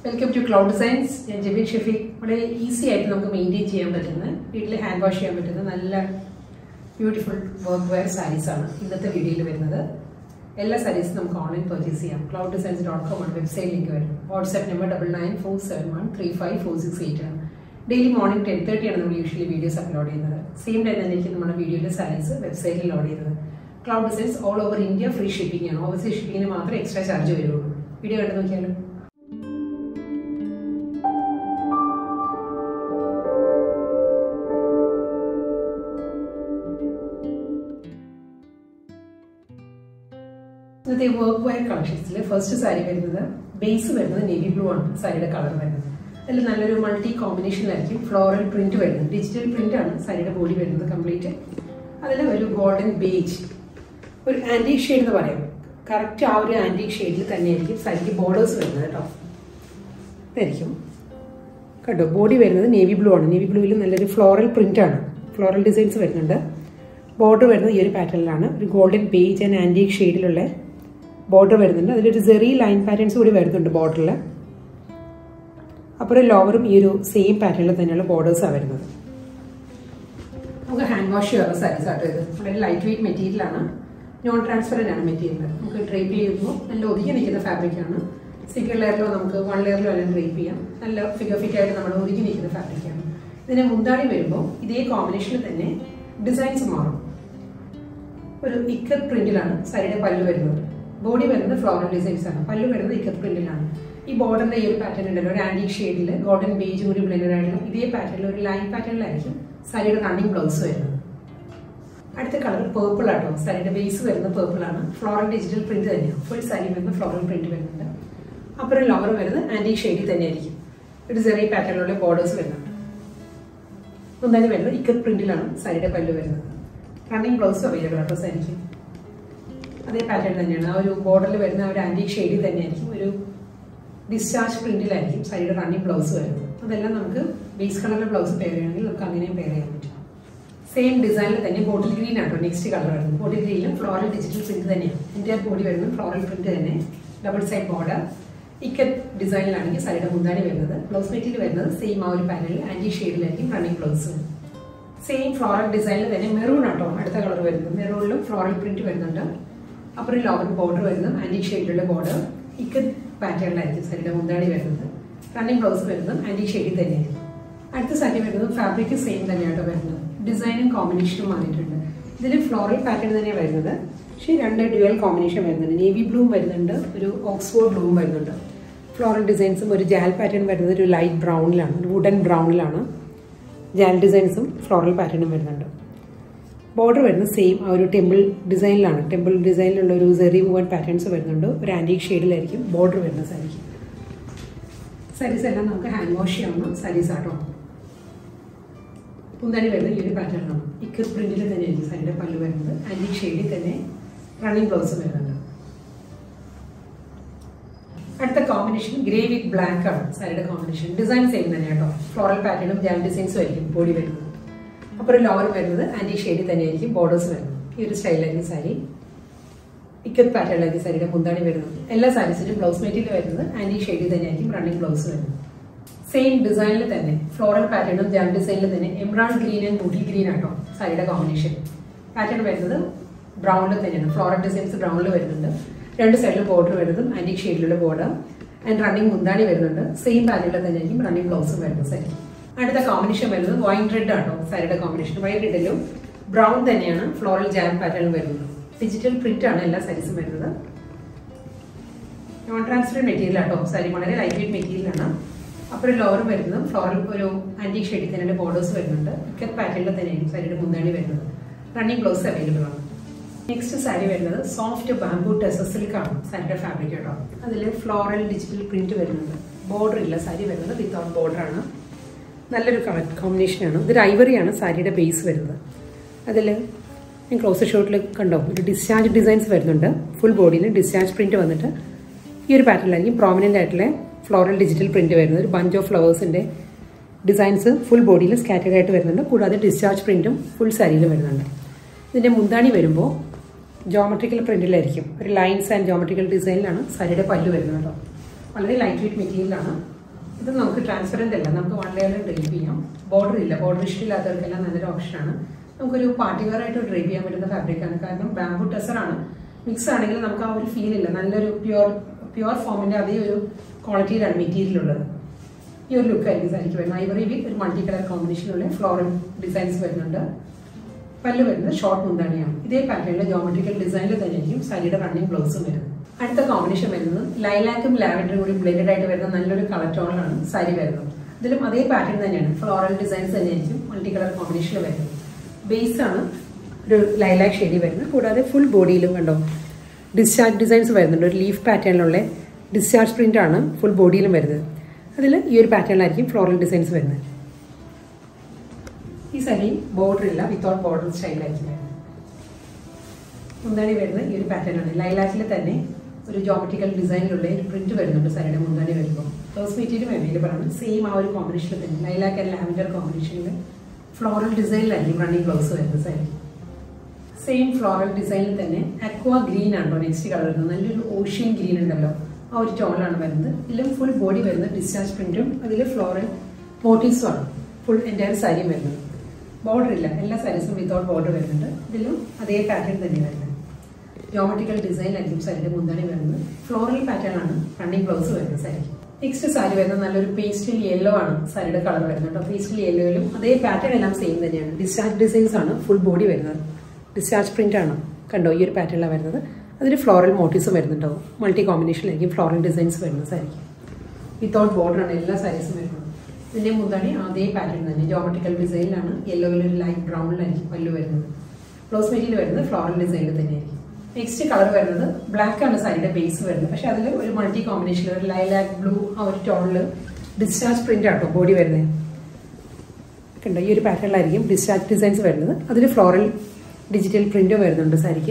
welcome to cloud designs ഞാൻ ജെബിൻ ഷെഫീഖ് വളരെ easy ആയിട്ട് നമുക്ക് മെയിൻറ്റെയിൻ ചെയ്യാൻ പറ്റുന്ന വീട്ടിൽ ഹാൻഡ് വാഷ് ചെയ്യാൻ പറ്റുന്ന നല്ല ബ്യൂട്ടിഫുൾ വർക്ക് വെയർ സാരീസ് ആണ് ഇന്നത്തെ വീഡിയോയിൽ വരുന്നത് എല്ലാ സാരീസും നമുക്ക് ഓൺലൈൻ പർച്ചേസ് ചെയ്യാം ക്ലൗഡ് ഡിസൈൻസ് ഡോട്ട് കോം ആണ് വെബ്സൈറ്റ് ലിങ്ക് വരും WhatsApp number double nine four seven one three five four six eight ആണ് ഡെയിലി മോർണിംഗ് ടെൻ തേർട്ടി ആണ് നമ്മൾ യൂഷ്വലി വീഡിയോസ് അപ്ലോഡ് ചെയ്യുന്നത് സെയിം ടൈം തന്നെയായിരിക്കും നമ്മുടെ വീഡിയോയിലെ സാരീസ് വെബ്സൈറ്റിൽ ലോഡ് ചെയ്യുന്നത് Cloud Designs all over India free shipping ആണ് ഓവർസീസ് ഷിപ്പിങ്ങിന് മാത്രമേ എക്സ്ട്രാ ചാർജ് വരുള്ളൂ വീഡിയോ കണ്ടു നോക്കിയാലോ ഇന്നത്തെ വർക്ക് വയർ കളക്ഷൻസിൽ ഫസ്റ്റ് സാരി വരുന്നത് ബേസ് വരുന്നത് നേവി ബ്ലൂ ആണ് സാരിയുടെ കളർ വരുന്നത് അതിൽ നല്ലൊരു മൾട്ടി കോമ്പിനേഷനിലായിരിക്കും ഫ്ലോറൽ പ്രിന്റ് വരുന്നത് ഡിജിറ്റൽ പ്രിന്റ് ആണ് സാരിയുടെ ബോഡി വരുന്നത് കംപ്ലീറ്റ് അതിൽ ഒരു ഗോൾഡൻ ബേജ് ഒരു ആന്റി ഷെയ്ഡ് എന്ന് പറയാം കറക്റ്റ് ആ ഒരു ആന്റി ഷെയ്ഡിൽ തന്നെയായിരിക്കും സാരിക്ക് ബോർഡേഴ്സ് വരുന്നത് കേട്ടോ ഇതായിരിക്കും കേട്ടോ ബോഡി വരുന്നത് നേവി ബ്ലൂ ആണ് നേവി ബ്ലൂവിൽ നല്ലൊരു ഫ്ലോറൽ പ്രിന്റ് ആണ് ഫ്ലോറൽ ഡിസൈൻസ് വരുന്നുണ്ട് ബോർഡർ വരുന്നത് ഈ ഒരു പാറ്റേണിലാണ് ഒരു ഗോൾഡൻ ബേജ് ആൻഡ് ആന്റി ഷെയ്ഡിലുള്ള ബോർഡർ വരുന്നുണ്ട് അതിലൊരു ചെറിയ ലൈൻ പാറ്റേൺസ് കൂടി വരുന്നുണ്ട് ബോർഡറിൽ അപ്പുറം ലോവറും ഈ ഒരു സെയിം പാറ്റേണിൽ തന്നെയുള്ള ബോർഡേഴ്സാണ് വരുന്നത് നമുക്ക് ഹാൻഡ് വാഷ് ചെയ്യാനുള്ള സാരീസ് ആട്ടോ ഇത് വളരെ ലൈറ്റ് വെയിറ്റ് മെറ്റീരിയലാണ് നോൺ ട്രാൻസ്പെറൻ്റ് ആണ് മെറ്റീരിയൽ നമുക്ക് ഡ്രേപ്പ് ചെയ്യുമ്പോൾ നല്ല ഒതുങ്ങി നിൽക്കുന്ന ഫാബ്രിക്കാണ് സിംഗിൾ ലെയറിലോ നമുക്ക് വൺ ലെയറിലോ എല്ലാം ഡ്രേപ്പ് ചെയ്യാം നല്ല ഫിഗർ ഫിറ്റ് ആയിട്ട് നമ്മൾ ഒതുങ്ങി നിൽക്കുന്ന ഫാബ്രിക്കാണ് ഇതിന് മുന്താണി വരുമ്പോൾ ഇതേ കോമ്പിനേഷനിൽ തന്നെ ഡിസൈൻസ് മാറും ഒരു ഇക്കത്ത് പ്രിന്റിലാണ് സാരിയുടെ പല്ല് വരുന്നത് ബോഡി വരുന്നത് ഫ്ലോറൽ ഡിസൈൻസ് ആണ് പല്ല് വരുന്നത് ഇക്കത്ത് പ്രിന്റിലാണ് ഈ ബോർഡറിന്റെ ഈ ഒരു പാറ്റേൺ ഉണ്ടല്ലോ ഒരു ആന്റി ഷെയ്ഡിൽ ഗോൾഡൻ ബേജും കൂടി ബ്ലെൻഡഡ് ആയിട്ടുള്ള ഇതേ പാറ്റേണിൽ ഒരു ലൈൻ പാറ്റേണിലായിരിക്കും സാരിയുടെ റണ്ണിങ് ബ്ലൗസ് വരുന്നത് അടുത്ത കളർ പേർപ്പിൾ ആട്ടോ സാരിയുടെ ബേസ് വരുന്നത് പേർപ്പിൾ ആണ് ഫ്ലോറൽ ഡിജിറ്റൽ പ്രിന്റ് തന്നെയാണ് ഫുൾ സാരി വരുന്ന ഫ്ലോറൽ പ്രിന്റ് വരുന്നുണ്ട് അപ്പുറം ലോവർ വരുന്നത് ആന്റി ഷെയ്ഡിൽ തന്നെയായിരിക്കും ഒരു ചെറിയ പാറ്റേണിലുള്ള ബോർഡേഴ്സ് വരുന്നുണ്ട് ഒന്നാലും വരുന്നത് ഇക്കത്ത് പ്രിന്റിലാണ് സാരിയുടെ പല്ല് വരുന്നത് റണ്ണിങ് ബ്ലൗസ് അവൈലബിൾ ആട്ടോ സാരിക്ക് അതേ പാറ്റേൺ തന്നെയാണ് ആ ഒരു ബോർഡറിൽ വരുന്ന ഒരു ആന്റി ഷെയ്ഡിൽ തന്നെയായിരിക്കും ഒരു ഡിസ്ചാർജ് പ്രിന്റിലായിരിക്കും സാരിയുടെ റണ്ണിങ് ബ്ലൗസ് വരുന്നത് അതെല്ലാം നമുക്ക് ബേസ് കളറിലെ ബ്ലൗസ് പെയർ ചെയ്യണമെങ്കിൽ നമുക്ക് അങ്ങനെയും പെയർ ചെയ്യാൻ പറ്റും സെയിം ഡിസൈനിൽ തന്നെ ബോട്ടിൽ ഗ്രീൻ ആട്ടോ നെക്സ്റ്റ് കളർ വരുന്നത് ബോട്ടിൽ ഗ്രീനിലും ഫ്ലോറൽ ഡിജിറ്റൽ പ്രിന്റ് തന്നെയാണ് ഇന്ത്യ ബോഡി വരുന്നത് ഫ്ലോറൽ പ്രിന്റ് തന്നെ ഡബിൾ സൈഡ് ബോർഡർ ഇക്കത്ത് ഡിസൈനിലാണെങ്കിൽ സാരിയുടെ മുന്താണി വരുന്നത് ബ്ലൗസ് മെറ്റീരിയൽ വരുന്നത് സെയിം ആ ഒരു പാനലിൽ ആന്റി ഷെയ്ഡിലായിരിക്കും റണ്ണിങ് ബ്ലൗസ് സെയിം ഫ്ലോറൽ ഡിസൈനിൽ തന്നെ മെറൂൺ ആട്ടോ അടുത്ത കളർ വരുന്നത് മെറൂണിലും ഫ്ലോറൽ പ്രിന്റ് വരുന്നുണ്ട് അപ്പുറം ലോവർ ബോർഡർ വരുന്നത് ആന്റി ഷെയ്ഡിലുള്ള ബോർഡർ ഇക്കത്ത് പാറ്റേണിലായിരിക്കും സാരിയുടെ മുന്താണി വരുന്നത് റണ്ണിങ് ബ്ലൗസ് വരുന്നത് ആന്റി ഷെയ്ഡിൽ തന്നെയായിരിക്കും അടുത്ത സാരി വരുന്നത് ഫാബ്രിക് സെയിം തന്നെയാട്ടോ വരുന്നത് ഡിസൈനും കോമ്പിനേഷനും മാറിയിട്ടുണ്ട് ഇതിൽ ഫ്ലോറൽ പാറ്റേൺ തന്നെയാണ് വരുന്നത് പക്ഷേ രണ്ട് ഡ്യുവൽ കോമ്പിനേഷൻ വരുന്നുണ്ട് നേവി ബ്ലൂവും വരുന്നുണ്ട് ഒരു ഓക്സ്ഫോർഡ് ബ്ലൂവും വരുന്നുണ്ട് ഫ്ലോറൽ ഡിസൈൻസും ഒരു ജാൽ പാറ്റേൺ വരുന്നത് ഒരു ലൈറ്റ് ബ്രൗണിലാണ് ഒരു വുഡൻ ബ്രൗണിലാണ് ജാൽ ഡിസൈൻസും ഫ്ലോറൽ പാറ്റേണും വരുന്നുണ്ട് ബോർഡർ വരുന്നത് സെയിം ആ ഒരു ടെമ്പിൾ ഡിസൈനിലാണ് ടെമ്പിൾ ഡിസൈനിലുള്ള ഒരു സെറി വുവൻ പാറ്റേൺസ് വരുന്നുണ്ട് ഒരു ആൻറ്റീക് ഷെയ്ഡിലായിരിക്കും ബോർഡർ വരുന്ന സാരിക്ക് സാരീസ് എല്ലാം നമുക്ക് ഹാൻഡ് വാഷ് ചെയ്യാവുന്ന സാരീസ് ആട്ടോ പുന്താണി വരുന്ന ഈ ഒരു പാറ്റേണാണ് ഇക്കത്ത് പ്രിന്റിൽ തന്നെയായിരിക്കും സാരിയുടെ പല്ല് വരുന്നത് ആൻറ്റീക് ഷെയ്ഡിൽ തന്നെ റണ്ണിങ് ബ്ലൗസ് വരുന്നുണ്ട് അടുത്ത കോമ്പിനേഷൻ ഗ്രേ വിത്ത് ബ്ലാക്ക് ആണ് സാരിയുടെ കോമ്പിനേഷൻ ഡിസൈൻ സെയിം തന്നെ കേട്ടോ ഫ്ലോറൽ പാറ്റേണും ജാം ഡിസൈൻസും ആയിരിക്കും ബോഡി വരുന്നത് അപ്പുറം ലോവർ വരുന്നത് ആന്റി ഷെയ്ഡിൽ തന്നെയായിരിക്കും ബോർഡേഴ്സ് വരുന്നത് ഈ ഒരു സ്റ്റൈലായിരിക്കും സാരി ഇക്കത്ത് പാറ്റേണിലായിരിക്കും സാരിയുടെ മുന്താണി വരുന്നത് എല്ലാ സാരീസിലും ബ്ലൗസ് മെറ്റീരിയൽ വരുന്നത് ആന്റി ഷെയ്ഡിൽ തന്നെയായിരിക്കും റണ്ണിങ് ബ്ലൗസ് വരുന്നത് സെയിം ഡിസൈനിൽ തന്നെ ഫ്ലോറൽ പാറ്റേണും ജാം ഡിസൈനിൽ തന്നെ എംബ്രാൾഡ് ഗ്രീൻ ആൻഡ് ബൂട്ടി ഗ്രീൻ ആട്ടോ സാരിയുടെ കോമ്പിനേഷൻ പാറ്റേൺ വരുന്നത് ബ്രൗണിൽ തന്നെയാണ് ഫ്ലോറൽ ഡിസൈൻസ് ബ്രൗണിൽ വരുന്നുണ്ട് രണ്ട് സൈഡിലും ബോർഡർ വരുന്നതും ആന്റിക് ഷെയ്ഡിലുള്ള ബോർഡർ ആൻഡ് റണ്ണിങ് മുന്താണി വരുന്നുണ്ട് സെയിം പാറ്റേണിൽ തന്നെയായിരിക്കും റണ്ണിങ് ബ്ലൗസും വരുന്നത് സാരി അടുത്ത കോമ്പിനേഷൻ വരുന്നത് വൈൻ റെഡ് ആട്ടോ സാരിയുടെ കോമ്പിനേഷൻ വൈൻ റെഡിലും ബ്രൗൺ തന്നെയാണ് ഫ്ലോറൽ ജാം പാറ്റേൺ വരുന്നത് ഡിജിറ്റൽ പ്രിന്റ് ആണ് എല്ലാ സാരീസും വരുന്നത് നോൺ ട്രാൻസ്പെറൻറ്റ് മെറ്റീരിയൽ ആട്ടോ സാരി വളരെ ലൈറ്റ് വെയിറ്റ് മെറ്റീരിയൽ ആണ് അപ്പുറം ലോവർ വരുന്നത് ഫ്ലോറൽ ഒരു ആന്റി ഷെയ്ഡിൽ തന്നെ ബോർഡേഴ്സ് വരുന്നുണ്ട് ഇക്കത്ത് പാറ്റേണിൽ തന്നെയായിരിക്കും സാരിയുടെ മുന്താണി വരുന്നത് റണ്ണിങ് ബ്ലൗസ് അവൈലബിൾ ആണ് നെക്സ്റ്റ് സാരി വരുന്നത് സോഫ്റ്റ് ബാംബൂ ടെസർ സിൽക്ക് ആണ് സാരിയുടെ ഫാബ്രിക് കേട്ടോ അതിൽ ഫ്ലോറൽ ഡിജിറ്റൽ പ്രിന്റ് വരുന്നുണ്ട് ബോർഡർ ഇല്ല സാരി വരുന്നത് വിത്തൗട്ട് ബോർഡർ ആണ് നല്ലൊരു കളർ കോമ്പിനേഷനാണ് ഇതൊരു ഐവറിയാണ് സാരിയുടെ ബേസ് വരുന്നത് അതിൽ ഞാൻ ക്ലോസർ ഷോട്ടിൽ കണ്ടോ ഒരു ഡിസ്ചാർജ് ഡിസൈൻസ് വരുന്നുണ്ട് ഫുൾ ബോഡിയിൽ ഡിസ്ചാർജ് പ്രിന്റ് വന്നിട്ട് ഈ ഒരു പാറ്റേണിലായിരിക്കും പ്രോമിനൻ്റ് ആയിട്ടുള്ള ഫ്ലോറൽ ഡിജിറ്റൽ പ്രിന്റ് വരുന്നത് ഒരു ബഞ്ച് ഓഫ് ഫ്ലവേഴ്സിൻ്റെ ഡിസൈൻസ് ഫുൾ ബോഡിയിൽ സ്കാറ്റേഡ് ആയിട്ട് വരുന്നുണ്ട് കൂടാതെ ഡിസ്ചാർജ് പ്രിന്റും ഫുൾ സാരിയിൽ വരുന്നുണ്ട് ഇതിൻ്റെ മുന്താണി വരുമ്പോൾ ജോമെട്രിക്കൽ പ്രിന്റിലായിരിക്കും ഒരു ലൈൻസ് ആൻഡ് ജോമെട്രിക്കൽ ഡിസൈനിലാണ് സാരിയുടെ പല്ല് വരുന്നത് കേട്ടോ വളരെ ലൈറ്റ് വെയിറ്റ് മെറ്റീരിയലാണ് ഇത് നമുക്ക് ട്രാൻസ്പെറൻ്റ് അല്ല നമുക്ക് വൺ ലെയറിൽ ഡ്രൈപ്പ് ചെയ്യാം ബോർഡർ ഇല്ല ബോർഡർ ഇഷ്ടമില്ലാത്തവർക്കെല്ലാം നല്ലൊരു ഓപ്ഷനാണ് നമുക്കൊരു പാർട്ടി വെയർ ആയിട്ട് ഡ്രൈപ്പ് ചെയ്യാൻ പറ്റുന്ന ഫാബ്രിക്കാണ് കാരണം ബാംബു ടെസറാണ് മിക്സ് ആണെങ്കിൽ നമുക്ക് ആ ഒരു ഫീൽ ഇല്ല നല്ലൊരു പ്യുവർ പ്യുവർ ഫോമിൻ്റെ അതേ ഒരു ക്വാളിറ്റിയിലാണ് മെറ്റീരിയൽ ഉള്ളത് ഈ ഒരു ലുക്ക് ആയിരിക്കും സാരിക്ക് വരുന്നത് ഐവറി വിത്ത് ഒരു മൾട്ടി കളർ കോമ്പിനേഷനുള്ള ഫ്ലോറൽ ഡിസൈൻസ് വരുന്നുണ്ട് പല്ല് വരുന്നത് ഷോർട്ട് മുന്താണിയാണ് ഇതേ പാറ്റേണിലെ ജോമെട്രിക്കൽ ഡിസൈനിൽ തന്നെയായിരിക്കും സാരിയുടെ റണ്ണിങ് ബ്ലൗസും വരുന്നത് അടുത്ത കോമ്പിനേഷൻ വരുന്നത് ലൈലാക്കും ലാവൻഡറും കൂടി ബ്ലെൻഡഡ് ആയിട്ട് വരുന്ന നല്ലൊരു കളർ ടോണിലാണ് സാരി വരുന്നത് ഇതിലും അതേ പാറ്റേൺ തന്നെയാണ് ഫ്ലോറൽ ഡിസൈൻസ് തന്നെയായിരിക്കും മൾട്ടി കളർ കോമ്പിനേഷനിൽ വരുന്നത് ബേസ് ആണ് ഒരു ലൈലാക്ക് ഷെയ്ഡി വരുന്നത് കൂടാതെ ഫുൾ ബോഡിയിലും കണ്ടോ ഡിസ്ചാർജ് ഡിസൈൻസ് വരുന്നുണ്ട് ഒരു ലീഫ് പാറ്റേണിലുള്ള ഡിസ്ചാർജ് പ്രിന്റ് ആണ് ഫുൾ ബോഡിയിലും വരുന്നത് അതിൽ ഈ ഒരു പാറ്റേണിലായിരിക്കും ഫ്ലോറൽ ഡിസൈൻസ് വരുന്നത് ഈ സാരി ബോർഡർ ഇല്ല വിത്തൗട്ട് ബോർഡർ സ്റ്റൈലായിരിക്കും വരുന്നത് മുന്താണി വരുന്നത് ഈ ഒരു പാറ്റേൺ ആണ് ലൈലാക്കിൽ തന്നെ ഒരു ജോമെട്രിക്കൽ ഡിസൈനിലുള്ള ഒരു പ്രിന്റ് വരുന്നുണ്ട് സാരിയുടെ മുന്താണി വരുമ്പോൾ ഫേഴ്സ് മെറ്റീരിയൽ അവൈലബിൾ ആണ് സെയിം ആ ഒരു കോമ്പിനേഷനിൽ തന്നെ lilac and lavender combination floral ഡിസൈനിലായിരിക്കും റണ്ണിങ് ബ്ലൗസ് വരുന്നത് സാരി സെയിം ഫ്ലോറൽ ഡിസൈനിൽ തന്നെ അക്വ ഗ്രീൻ ആണോ നെക്സ്റ്റ് കളർ വരുന്നത് നല്ലൊരു ഓഷ്യൻ ഗ്രീൻ ഉണ്ടല്ലോ ആ ഒരു ടോണിലാണ് വരുന്നത് ഇതിലും ഫുൾ ബോഡി വരുന്നത് ഡിസ്ചാർജ് പ്രിന്റും അതിൽ ഫ്ലോറൽ മോട്ടീവ്സും ആണ് ഫുൾ എൻ്റയർ സാരിയും വരുന്നത് ബോർഡർ ഇല്ല എല്ലാ സാരീസും വിത്തൗട്ട് ബോർഡർ വരുന്നുണ്ട് ഇതിലും അതേ പാറ്റേൺ തന്നെ വരുന്നത് ജോമെട്രിക്കൽ ഡിസൈനിലായിരിക്കും സാരിയുടെ മുന്താണി വരുന്നത് ഫ്ലോറൽ പാറ്റേൺ ആണ് റണ്ണിങ് ബ്ലൗസ് വരുന്നത് സാരിക്ക് നെക്സ്റ്റ് സാരി വരുന്നത് നല്ലൊരു പേസ്റ്റൽ യെല്ലോ ആണ് സാരിയുടെ കളർ വരുന്നത് കേട്ടോ പേസ്റ്റൽ യെല്ലോയിലും അതേ പാറ്റേൺ എല്ലാം സെയിം തന്നെയാണ് ഡിസ്ചാർജ് ഡിസൈൻസ് ആണ് ഫുൾ ബോഡി വരുന്നത് ഡിസ്ചാർജ് പ്രിന്റ് ആണ് കണ്ടോ ഈ ഒരു പാറ്റേണിലാണ് വരുന്നത് അതിൽ ഫ്ലോറൽ മോട്ടീവ്സും വരുന്നുണ്ടാവും മൾട്ടി കോമ്പിനേഷനിലായിരിക്കും ഫ്ലോറൽ ഡിസൈൻസ് വരുന്നത് സാരിക്ക് വിത്തൗട്ട് ബോർഡർ ആണ് എല്ലാ സാരീസും വരുന്നത് ഇതിൻ്റെ മുന്താണി അതേ പാറ്റേൺ തന്നെ ജോമെട്രിക്കൽ ഡിസൈനിലാണ് യെല്ലോയിൽ ഒരു ലൈറ്റ് ബ്രൗണിലായിരിക്കും പല്ലു വരുന്നത് ബ്ലൗസ് മെറ്റീരിയൽ വരുന്നത് ഫ്ലോറൽ ഡിസൈനിൽ തന്നെയായിരിക്കും നെക്സ്റ്റ് കളർ വരുന്നത് ബ്ലാക്ക് ആണ് സാരിയുടെ ബേസ് വരുന്നത് പക്ഷെ അതിൽ ഒരു മൾട്ടി കോമ്പിനേഷൻ ഒരു ലൈലാക്ക് ബ്ലൂ ആ ഒരു ടോണിൽ ഡിസ്ചാർജ് പ്രിന്റ് ആട്ടോ ബോഡി വരുന്നത് കണ്ടോ ഈ ഒരു പാറ്റേണിലായിരിക്കും ഡിസ്ചാർജ് ഡിസൈൻസ് വരുന്നത് അതിൽ ഫ്ലോറൽ ഡിജിറ്റൽ പ്രിന്റും വരുന്നുണ്ട് സാരിക്ക്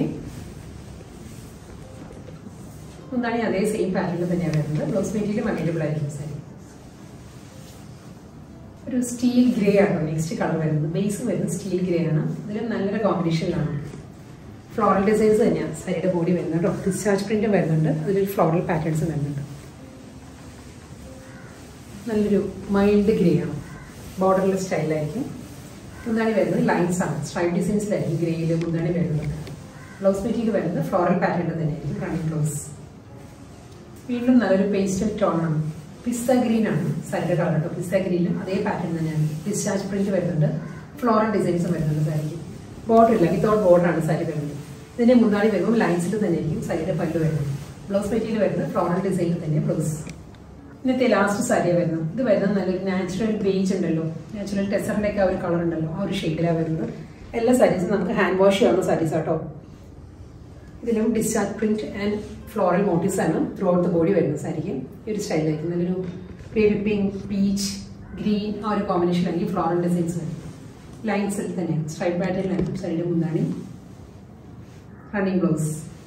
ഒന്നാണ് അതേ സെയിം പാറ്റേണിൽ തന്നെയാണ് വരുന്നത് ബ്ലൗസ് മെറ്റീരിയലും അവൈലബിൾ ആയിരിക്കും സാരി ഒരു സ്റ്റീൽ ഗ്രേ ആണ് നെക്സ്റ്റ് കളർ വരുന്നത് ബേസ് വരുന്നത് സ്റ്റീൽ ഗ്രേ ആണ് ഇതിലും നല്ലൊരു കോമ്പിനേഷനിലാണ് ഫ്ലോറൽ ഡിസൈൻസ് തന്നെയാണ് സാരിയുടെ ബോഡി വരുന്നത് കേട്ടോ ഡിസ്ചാർജ് പ്രിന്റും വരുന്നുണ്ട് അതിലൊരു ഫ്ലോറൽ പാറ്റേൺസും വരുന്നുണ്ട് നല്ലൊരു മൈൽഡ് ഗ്രേ ആണ് ബോർഡർലെസ് സ്റ്റൈലായിരിക്കും മുന്താണി വരുന്നത് ലൈൻസ് ആണ് സ്ട്രൈപ്പ് ഡിസൈൻസിലായിരിക്കും ഗ്രേയിൽ മുന്താണി വരുന്നത് ബ്ലൗസ് മെറ്റീരിയൽ വരുന്നത് ഫ്ലോറൽ പാറ്റേൺ തന്നെയായിരിക്കും റണ്ണിങ് ബ്ലൗസ് വീണ്ടും നല്ലൊരു പേസ്റ്റൽ ടോൺ ആണ് പിസ്ത ഗ്രീൻ ആണ് സാരിയുടെ കളർ കേട്ടോ പിസ്ത ഗ്രീനിലും അതേ പാറ്റേൺ തന്നെയാണ് ഡിസ്ചാർജ് പ്രിന്റ് വരുന്നുണ്ട് ഫ്ലോറൽ ഡിസൈൻസും വരുന്നുണ്ട് സാരിക്ക് ബോർഡർ ഇല്ല വിത്തൗട്ട് ബോർഡർ ആണ് സാരി വരുന്നത് ഇതിന്റെ മുന്നാടി വരുമ്പോൾ ലൈൻസിൽ തന്നെയായിരിക്കും സാരിയുടെ പല്ല് വരുന്നത് ബ്ലൗസ് മെറ്റീരിയൽ വരുന്നത് ഫ്ലോറൽ ഡിസൈനിൽ തന്നെ ബ്ലൗസ് ഇന്നത്തെ ലാസ്റ്റ് സാരിയാണ് വരുന്നത് ഇത് വരുന്നത് നല്ലൊരു നാച്ചുറൽ ബേജ് ഉണ്ടല്ലോ നാച്ചുറൽ ടെസറിന്റെ ഒക്കെ ആ ഒരു കളർ ഉണ്ടല്ലോ ആ ഒരു ഷെയ്ഡിലാണ് വരുന്നത് എല്ലാ സാരീസും നമുക്ക് ഹാൻഡ് വാഷ് ചെയ്യാവുന്ന സാരീസ് ആട്ടോ ഇതിലും discharge print and floral motifs ആണ് ത്രൂ ഔട്ട് ദ ബോഡി വരുന്ന സാരിക്ക് ഈ ഒരു സ്റ്റൈലായിരിക്കും നല്ലൊരു ബേബി പിങ്ക് പീച്ച് ഗ്രീൻ ആ ഒരു കോമ്പിനേഷൻ ആയിരിക്കും ഫ്ലോറൽ ഡിസൈൻസ് വരും ലൈൻസിൽ തന്നെ സ്ട്രൈപ്പ് പാറ്റേണിലായിരിക്കും സാരിയുടെ മുന്താണി റണ്ണിങ് ബ്ലൗസ്